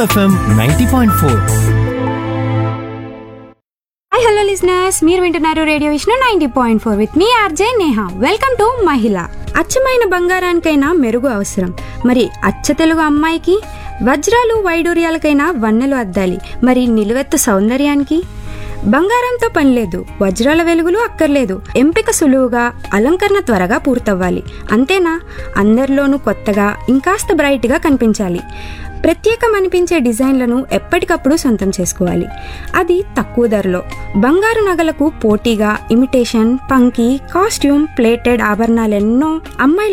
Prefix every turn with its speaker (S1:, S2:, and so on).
S1: FM ninety point four
S2: hi hello listeners మీరు వింటున్నారు radio Vishnu ninety point four with మీ RJ Neha welcome to మహిళ అచ్చమైన బంగారానికైనా మెరుగు అవసరం మరి అచ్చ తెలుగు అమ్మాయికి వజ్రాలు వైడూర్యాలకైనా వన్నెలు అద్దాలి మరి నిలువెత్తు సౌందర్యానికి బంగారంతో పని లేదు వజ్రాల వెలుగులు అక్కర్లేదు ఎంపిక సులువుగా అలంకరణ త్వరగా పూర్తవ్వాలి అంతేనా అందరిలోనూ కొత్తగా ఇంకాస్త బ్రైట్గా కనిపించాలి ప్రత్యేకం అనిపించే డిజైన్లను ఎప్పటికప్పుడు సొంతం చేసుకోవాలి అది తక్కువ ధరలో బంగారు నగలకు పోటీగా ఇమిటేషన్ పంకి కాస్ట్యూమ్ ప్లేటెడ్ ఆభరణాలెన్నో అమ్మాయిల